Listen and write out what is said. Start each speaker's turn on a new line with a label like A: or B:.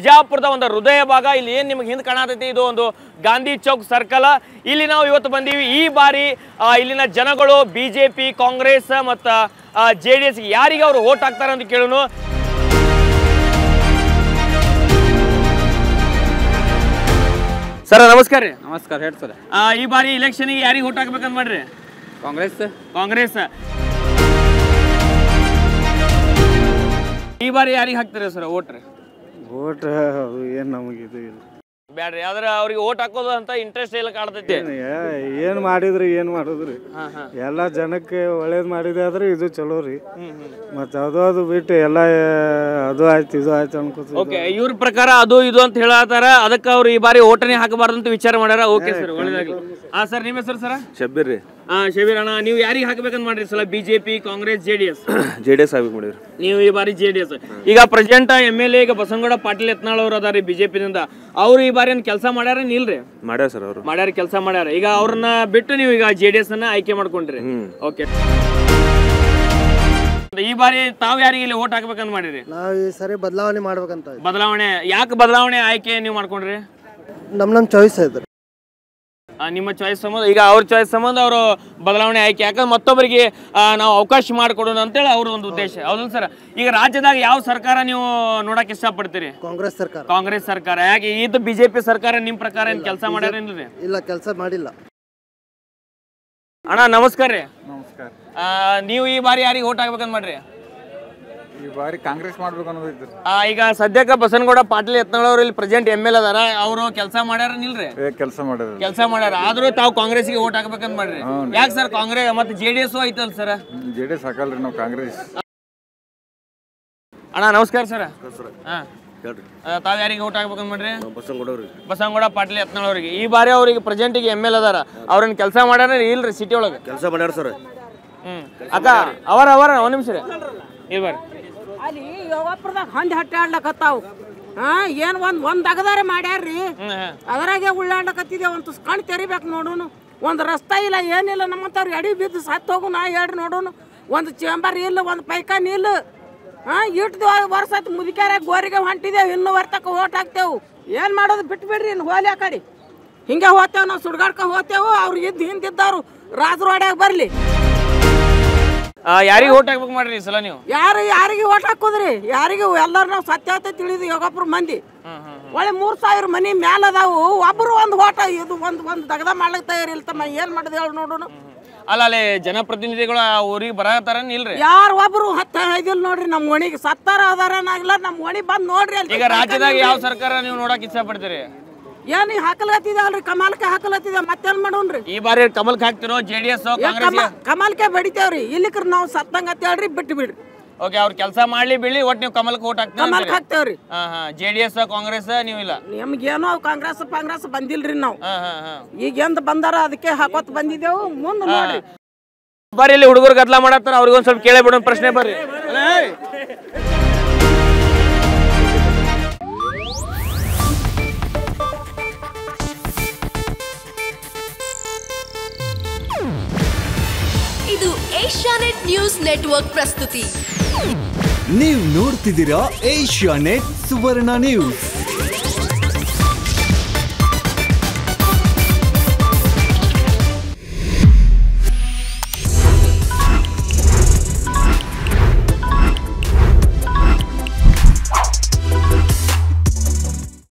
A: ಬಿಜಾಪುರದ ಒಂದು ಹೃದಯ ಭಾಗ ಇಲ್ಲಿ ಏನು ನಿಮ್ಗೆ ಹಿಂದೆ ಕಾಣತೈತಿ ಇದು ಒಂದು ಗಾಂಧಿ ಚೌಕ್ ಸರ್ಕಲ್ ಇಲ್ಲಿ ನಾವು ಇವತ್ತು ಬಂದೀವಿ ಈ ಬಾರಿ ಆ, ಇಲ್ಲಿನ ಜನಗಳು ಬಿ ಜೆ ಪಿ ಕಾಂಗ್ರೆಸ್ ಮತ್ತು ಜೆ ಡಿ ಎಸ್ ಯಾರಿಗೆ ಅವರು ಓಟ್ ಹಾಕ್ತಾರೆ ಅಂತ ಕೇಳೋನು ಸರ್ ನಮಸ್ಕಾರ ರೀ
B: ನಮಸ್ಕಾರ ಹೇಳಿ ಸರ್
A: ಆ, ಈ ಬಾರಿ ಇಲೆಕ್ಷನ್ಗೆ ಯಾರಿಗೆ ಓಟ್ ಹಾಕ್ಬೇಕಂತ ಮಾಡ್ರಿ
B: ಕಾಂಗ್ರೆಸ್
A: ಕಾಂಗ್ರೆಸ್ ಈ ಬಾರಿ ಯಾರಿಗೆ ಹಾಕ್ತೀರಿ ಸರ್ ಓಟ್ ರೀ
C: ಓಟ್ ಅದು ಏನು ನಮಗೆ ಇದು ಇಲ್ಲ
A: ಬ್ಯಾಡ್ರಿ ಆದ್ರೆ ಅವ್ರಿಗೆ ಓಟ್ ಹಾಕೋದು ಅಂತ ಇಂಟ್ರೆಸ್ಟ್ ಎಲ್ಲ ಕಾಡ್ತೈತಿ
C: ಏನು ಮಾಡಿದ್ರಿ ಏನು ಮಾಡಿದ್ರಿ
A: ಹಾ ಹಾ
C: ಎಲ್ಲ ಜನಕ್ಕೆ ಒಳ್ಳೇದು ಮಾಡಿದೆ ಆದ್ರೆ ಇದು ಚಲೋ ರೀ ಮತ್ತು ಅದು ಅದು ಬಿಟ್ಟು ಎಲ್ಲ ಅದು ಆಯ್ತು ಇದು ಆಯ್ತು ಅನ್ಕೋತೀವಿ
A: ಓಕೆ ಇವ್ರ ಪ್ರಕಾರ ಅದು ಇದು ಅಂತ ಹೇಳತ್ತಾರ ಅದಕ್ಕೆ ಅವ್ರು ಈ ಬಾರಿ ಓಟನೇ ಹಾಕಬಾರ್ದು ಅಂತ ವಿಚಾರ ಮಾಡ್ಯಾರ ಓಕೆ ಸರ್ ಒಳ್ಳೇದಾಗ್ಲಿ ಹಾ ಸರ್ ನಿಮ್ಮ ಹೆಸರು ಸರ್
D: ಶಬ್ಬೀರ್ ರೀ
A: ಹಾ ಶಬೀರ್ ಅಣ್ಣ ನೀವು ಯಾರಿಗೆ ಹಾಕ್ಬೇಕಂತ ಮಾಡ್ರಿ ಸಲ BJP Congress J D S
D: J D S ಆಗ್ಬೇಕು ಮಾಡಿರಿ
A: ನೀವು ಈ ಬಾರಿ ಜೆ ಡಿ ಎಸ್ ಈಗ ಪ್ರೆಸಿಡೆಂಟ್ ಎಮ್ ಎಲ್ ಎ ಈಗ ಬಸನಗೌಡ ಪಾಟೀಲ್ ಯತ್ನಾಳ್ ಅವ್ರು ಅದಾರಿ ಬಿಜೆಪಿನಿಂದ ಅವ್ರು ಈ ಬಾರಿ ಏನ್ ಕೆಲಸ ಮಾಡ್ಯಾರ ಇಲ್ರಿ
D: ಮಾಡ್ಯಾರ ಸರ್ ಅವರು
A: ಮಾಡ್ಯಾರ ಕೆಲಸ ಮಾಡ್ಯಾರ ಈಗ ಅವ್ರನ್ನ ಬಿಟ್ಟು ನೀವು ಈಗ ಜೆ ಡಿ ಎಸ್ ಅನ್ನ ಆಯ್ಕೆ ಮಾಡ್ಕೊಂಡ್ರಿ ಓಕೆ ಈ ಬಾರಿ ತಾವ್ ಯಾರಿಗೆ ಇಲ್ಲಿ ಓಟ್ ಹಾಕ್ಬೇಕಂತ ಮಾಡಿರಿ
E: ನಾವು ಈ ಸರಿ ಬದಲಾವಣೆ ಮಾಡ್ಬೇಕಂತ ಇದ್ದೀವಿ.
A: ಬದಲಾವಣೆ ಯಾಕೆ ಬದಲಾವಣೆ ಆಯ್ಕೆ ನೀವು ಮಾಡ್ಕೊಂಡ್ರಿ
E: ನಮ್ ನಮ್ ಚಾಯ್ಸ್ ಐತ್ರಿ
A: ಆ, ನಿಮ್ಮ ಚಾಯ್ಸ್ ಸಂಬಂಧ ಈಗ ಅವ್ರ ಚಾಯ್ಸ್ ಸಂಬಂಧ ಅವರು ಬದಲಾವಣೆ ಆಯ್ಕೆ ಯಾಕಂದ್ರೆ ಮತ್ತೊಬ್ಬರಿಗೆ ಆ, ನಾವು ಅವಕಾಶ ಮಾಡಿಕೊಡೋಣ ಅಂತೇಳಿ ಅವ್ರ ಒಂದು ಉದ್ದೇಶ ಹೌದಲ್ಲ ಸರ್ ಈಗ ರಾಜ್ಯದಾಗ ಯಾವ ಸರ್ಕಾರ ನೀವು ನೋಡಕ್ ಇಷ್ಟಪಡ್ತೀರಿ
E: ಕಾಂಗ್ರೆಸ್ ಸರ್ಕಾರ
A: ಕಾಂಗ್ರೆಸ್ ಸರ್ಕಾರ ಯಾಕೆ ಇದು ಬಿಜೆಪಿ ಸರ್ಕಾರ ನಿಮ್ ಪ್ರಕಾರ ಏನ್ ಕೆಲಸ ಮಾಡ್ಯಾರೇನ್ರಿ
E: ಇಲ್ಲ ಕೆಲಸ ಮಾಡಿಲ್ಲ
A: ಅಣ್ಣ ನಮಸ್ಕಾರ ರೀ
F: ನಮಸ್ಕಾರ
A: ಆ, ನೀವು ಈ ಬಾರಿ ಯಾರಿಗೆ ಓಟ್ ಹಾಕ್ಬೇಕಂತ ಮಾಡ್ರಿ
F: ಈ ಬಾರಿ ಕಾಂಗ್ರೆಸ್ ಮಾಡ್ಬೇಕು ಅನ್ನೋದಿತ್ತು
A: ಆ, ಈಗ ಸದ್ಯಕ್ಕೆ ಬಸನಗೌಡ ಪಾಟೀಲ್ ಯತ್ನಾಳ್ ಅವ್ರು ಇಲ್ಲಿ ಪ್ರೆಸೆಂಟ್ ಎಮ್ ಎಲ್ ಅದಾರ ಅವರು ಕೆಲಸ ಮಾಡ್ಯಾರ ನಿಲ್ರಿ
F: ಏ ಕೆಲಸ ಮಾಡಿದ್ರು
A: ಕೆಲಸ ಮಾಡ್ಯಾರ ಆದ್ರೂ ತಾವು ಕಾಂಗ್ರೆಸ್ಗೆ ಓಟ್ ಹಾಕ್ಬೇಕಂತ ಮಾಡ್ರಿ ಯಾಕೆ ಸರ್ ಕಾಂಗ್ರೆಸ್ ಮತ್ತೆ ಜೆ ಡಿ ಎಸ್ ಐತಲ್ ಸರ್
F: ಜೆ ಡಿ ಎಸ್ ಹಾಕಲ್ರಿ ನಾವು ಕಾಂಗ್ರೆಸ್
A: ಅಣ್ಣ ನಮಸ್ಕಾರ ಸರ್ ಹಾ ತಾವ್ ಯಾರಿಗೆ ಓಟ್ ಹಾಕ್ಬೇಕಂತ ಮಾಡ್ರಿ ಬಸನಗೌಡ ಪಾಟೀಲ್ ಯತ್ನಾಳ್ ಅವರಿಗೆ ಈ ಬಾರಿ ಅವ್ರಿಗೆ ಪ್ರೆಸೆಂಟಿಗೆ ಎಮ್ ಎಲ್ ಅದಾರ ಅವ್ರನ್ನ ಕೆಲಸ ಮಾಡ್ಯಾರ ಇಲ್ರಿ ಸಿಟಿ ಒಳಗೆ
D: ಕೆಲಸ ಮಾಡ್ಯಾರ ಸರ್
A: ಹ್ಮ್ ಅಕ್ಕ ಅವರ ಅವರ ಒಂದ್ ನಿಮಿಷ ರೀ ಇಲ್ಲಿ ಬರ್ರಿ
G: ಅಲ್ಲಿ ಯೋಗಾಪುರದಾಗ ಹಂದಿ ಹಟ್ಟಾಡ್ಲಕತ್ತಾವು ಹಾ ಏನ್ ಒಂದ್ ಒಂದ್ ಅಗದಾರೆ ಮಾಡ್ಯಾರ್ರಿ
A: ಹ್ಮ್ ಹ್ಮ್.
G: ಅದ್ರಾಗೆ ಉಳ್ಳಾಡ್ಲಕತ್ತಿದೆ ಒಂದು ಕಣ್ ತೆರಿಬೇಕು ನೋಡೋನು ಒಂದು ರಸ್ತೆ ಇಲ್ಲ ಏನಿಲ್ಲ ನಮ್ಮಂತವ್ರು ಎಡಿ ಬಿದ್ದು ಸತ್ತು ಹೋಗು ನಾ ಹೇಳ್ರಿ ನೋಡೋನು ಒಂದು ಚೇಂಬರ್ ಇಲ್ಲ ಒಂದು ಪೈಖಾನಿ ಇಲ್ಲ ಹಾ ಇಟ್ಟು ವರ್ಷ ಆಯ್ತು ಮುದುಕ್ಯಾರ ಗೋರಿಗೆ ಹೊಂಟಿದೇವು ಇನ್ನೂ ವರ್ತಕ ಓಟ್ ಹಾಕ್ತೇವು ಏನ್ ಮಾಡೋದು ಬಿಟ್ಟು ಬಿಡ್ರಿ ಇನ್ನು ಹೋಲಿ ಆ ಕಡೆ ಹಿಂಗೆ ಹೋಗ್ತೇವೆ ನಾವು ಸುಡ್ಗಾಡ್ಕ ಹೋಗ್ತೇವು ಅವ್ರು ಇದ್ದು ಹಿಂದಿದ್ದವ್ರು ರಾಜರು ಹೊಡ್ಯಾಗ ಬರ್ಲಿ
A: ಆ, ಯಾರಿಗೆ ಓಟ್ ಹಾಕ್ಬೇಕು ಮಾಡ್ರಿ ಈ ಸಲ ನೀವು
G: ಯಾರು ಯಾರಿಗೆ ಓಟ್ ಹಾಕೋದ್ರಿ ಯಾರಿಗೂ ಎಲ್ಲರೂ ನಾವು ಸತ್ಯಾವತೆ ತಿಳಿದು ಯೋಗಾಪುರ ಮಂದಿ ಒಳ್ಳೆ ಮೂರ್ ಸಾವಿರ ಮನಿ ಮ್ಯಾಲ ಅದಾವು ಒಬ್ರು ಒಂದು ಓಟ ಇದು ಒಂದು ಒಂದು ದಗದ ಮಾಡ್ಲಿಕ್ಕೆ ತಯಾರಿಲ್ಲ ತಮ್ಮ ಏನ್ ಮಾಡುದು ಹೇಳಿ ನೋಡೋಣ
A: ಅಲ್ಲ ಅಲ್ಲಿ ಜನಪ್ರತಿನಿಧಿಗಳು ಆ ಊರಿಗೆ ಬರತಾರ ಇಲ್ರಿ
G: ಯಾರು ಒಬ್ರು ಹತ್ತ ಹೇಳಿದಿಲ್ಲ ನೋಡ್ರಿ ನಮ್ಮ ಒಣಿಗೆ ಸತ್ತಾರ ಅದಾರನಾಗಿಲ್ಲ ನಮ್ಮ ಒಣಿ ಬಂದ್ ನೋಡ್ರಿ ಅಲ್ಲಿ
A: ಈಗ ರಾಜ್ಯದಾಗ ಯಾವ ಸರ್ಕಾರ ನೀವು ನೋಡಕ್ ಇಷ್ಟ ಪಡ್ತೀರಿ
G: ಏನ್ ಈ ಹಾಕಲತ್ತಿದೆ ಅಲ್ರಿ ಕಮಲ್ಕೆ ಹಾಕಲತ್ತಿದೆ ಮತ್ತೇನ್ ಮಾಡೋಣ್ರಿ
A: ಈ ಬಾರಿ ಕಮಲ್ಕ್ ಹಾಕ್ತಿರೋ ಜೆ ಡಿ ಎಸ್
G: ಏ,
A: ಕಾಂಗ್ರೆಸ್
G: ಕಮ- ಕಮಲ್ಕೆ ಬಡಿತೇವ್ರಿ ಇಲ್ಲಿಕ್ರ ನಾವು ಸತ್ತಂಗ ಅಂತ ಹೇಳ್ರಿ ಬಿಟ್ಟು ಬಿಡ್ರಿ
A: ಓಕೆ ಅವ್ರ ಕೆಲಸ ಮಾಡ್ಲಿ ಬಿಡ್ಲಿ ಒಟ್ ನೀವು ಕಮಲ್ಕ್ ಓಟ್
G: ಕಮಲ್ಕ್
A: ಹಾಕ್ತೀರಿ
G: ಹಾಕ್ತೇವ್ರಿ
A: ಹಾ ಹಾ ಜೆ ಡಿ ಎಸ್ ಕಾಂಗ್ರೆಸ್ ನೀವು ಇಲ್ಲ
G: ನಮ್ಗೇನೋ ಅವ್ ಕಾಂಗ್ರೆಸ್ ಪಾಂಗ್ರೆಸ್ ಬಂದಿಲ್ರಿ ನಾವು
A: ಹಾ ಹಾ ಹಾ
G: ಈಗ ಎಂದ ಬಂದಾರ ಅದಕ್ಕೆ ಹಾಕೋತ್ ಬಂದಿದ್ದೇವು ಮುಂದೆ ನೋಡ್ರಿ
A: ಬರ್ರಿ ಇಲ್ಲಿ ಹುಡುಗರು ಗದ್ಲ ಮಾಡತ್ತಾರ ಅವ್ರಿಗೆ ಒಂದ್ ಸ್ವಲ್ಪ ಕೇಳೇ ಬಿಡೋಣ ಪ್ರಶ್ನೆ ಬರ್ರಿ ಏಯ್!
H: ಇದು ಏಷ್ಯಾನೆಟ್ ನ್ಯೂಸ್ ನೆಟ್ವರ್ಕ್ ಪ್ರಸ್ತುತಿ
I: ನೀವು ನೋಡ್ತಿದ್ದೀರಾ ಏಷ್ಯಾ ನೆಟ್ ಸುವರ್ಣ ನ್ಯೂಸ್